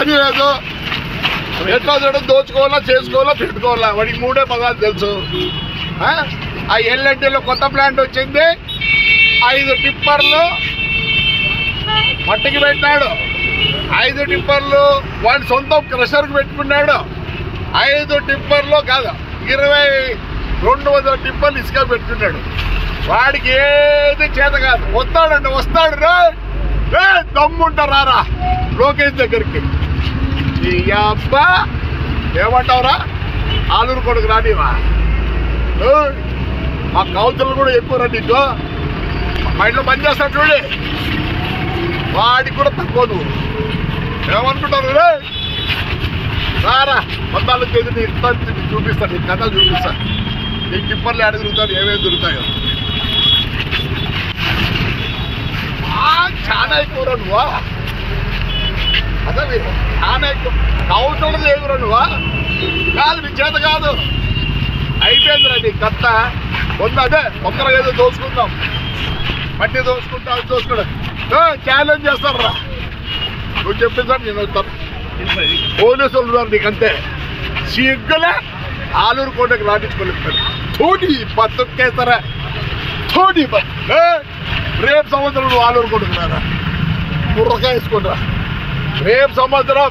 పని లేదు ఎట్లా చూడ దోచుకోవాలా చేసుకోవాలా పెట్టుకోవాలా వాడికి మూడే పదాలు తెలుసు ఆ? ఆ ఎల్ఎన్టీలో కొత్త ప్లాంట్ వచ్చింది ఐదు టిప్పర్లు మట్టికి పెట్టినాడు ఐదు టిప్పర్లు వాడి సొంతం క్రషర్కి పెట్టుకున్నాడు ఐదు టిప్పర్లు కాదు ఇరవై రెండు వందల టిప్పర్లు ఇసుక పెట్టుకున్నాడు వాడికి ఏది చేత కాదు వస్తాడండి వస్తాడు రే రే దమ్ముంటారా లోకేష్ దగ్గరికి ఈ అబ్బా ఏమంటావురా ఆలూరు కొడుకు రానివా ఏయ్, మా కౌన్సిలర్ కూడా ఎక్కువ రా నీకు మా ఇంట్లో పని చేస్తాడు చూడే వాడికి కూడా తక్కువ నువ్వు ఏమనుకుంటావు రే రారా మొత్తాలు చేసి నీ ఇస్తాను నీకు చూపిస్తాను నీ కథ చూపిస్తా నీ టిప్పర్లు ఎక్కడ తిరుగుతాడు ఏమేమి దొరుకుతాయో ఆ, చాలా ఎక్కువ రా నువ్వా అసలు చాలా ఎక్కువ కౌన్సిలర్ లేవురా నువ్వా కాదు నీ చేత కాదు అయిపోయిందిరా నీ కత్త కొంత అదే తొందరగా ఏదో దోసుకుందాం మట్టి దోసుకుంటా అది దోసుకుంటా ఛాలెంజ్ చేస్తారా నువ్వు చెప్పించాను నేను వస్తాను పోలీసులు ఉన్నారు నీకంతే సిగ్గులే ఆలూరు కోటకి రాటించుకోలేదు తోటి పత్తుకేస్తారా తోటి రేపు సంవత్సరం నువ్వు ఆలూరు కోటకు రారా బుర్రకాయ వేసుకుంటా రేపు సంవత్సరం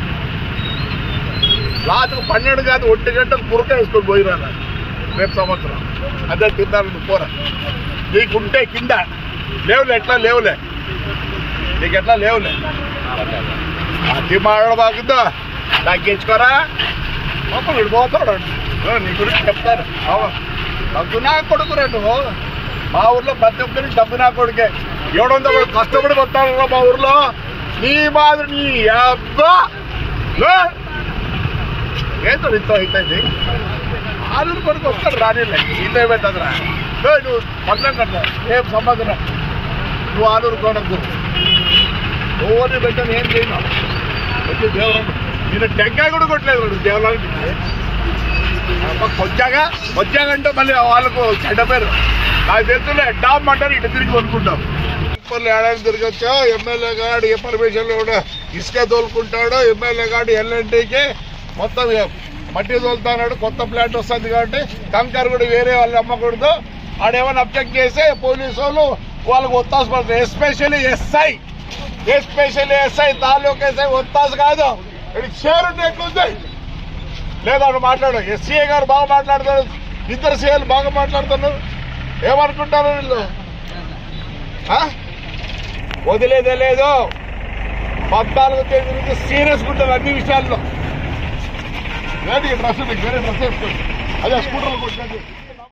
రాత్రి పన్నెండు కాదు ఒంటి గంటకు బుర్రకాయ వేసుకొని పోయిరా రేపు సంవత్సరం అదే తిన్నారు నువ్వు పోరా నీకుంటే కింద లేవులే ఎట్లా లేవులే నీకు ఎట్లా లేవులే అతి మాడబాగుందా తగ్గించుకోరా పాపం వీడు పోతాడు ఓ, నీ గురించి చెప్తాను అవును డబ్బు నా కొడుకురా నువ్వు మా ఊర్లో ప్రతి ఒక్కరికి డబ్బు నా కొడుకే ఏడు వందల మంది కష్టపడి వస్తాడు మా ఊర్లో నీ మాదిరి నీ అబ్బా లే. ఏంటో ఇంత అవుతుంది ఆలూరు కొడుకు వస్తాడు రానిలే ఇంత ఏమైతుందిరా లే, నువ్వు పట్నం కట్టా రేపు సంబంధం నువ్వు ఆలూరు కొడుకు ఓవర్ని పెట్టని ఏం చేయను వచ్చి దేవరం నేను టెంకాయ కూడా కొట్టలేదు వాడు దేవరానికి వచ్చాగా వచ్చాకంటే మళ్ళీ వాళ్ళకు చెడ్డ పేరు నాకు తెలుసులే డామ్ అంటారు ఇటు తిరిగి కొనుక్కుంటాం ఇప్పుడు ఏడాది తిరగచ్చా ఎమ్మెల్యే గాడు ఏ పర్మిషన్లు కూడా ఇసుక తోలుకుంటాడు ఎమ్మెల్యే గాడు ఎల్ఎన్టీకి మొత్తం మట్టి తోలుతాడు కొత్త ప్లాంట్ వస్తుంది కాబట్టి కంకర్ కూడా వేరే వాళ్ళు అమ్మకూడదు ఆడేమైనా అబ్జెక్ట్ చేస్తే పోలీసు వాళ్ళు వాళ్ళకి ఒత్తాసు పడతారు ఎస్పెషల్లీ ఎస్ఐ ఎస్పెషల్లీ ఎస్ఐ తాలూకు ఎస్ఐ ఒత్తాసు కాదు ఇది షేర్ ఎక్కువ ఉంది లేదా అటు మాట్లాడు ఎస్సీఏ గారు బాగా మాట్లాడతారు ఇద్దరు సీఏలు బాగా మాట్లాడుతున్నారు ఏమనుకుంటారు వీళ్ళు ఆ? వదిలేదే లేదు పద్నాలుగు తేదీ నుంచి సీరియస్ ఉంటారు అన్ని విషయాల్లో లేదు ఈ డ్రెస్ వేరే డ్రెస్ వేసుకోండి అదే స్కూటర్లు కొట్టినట్టు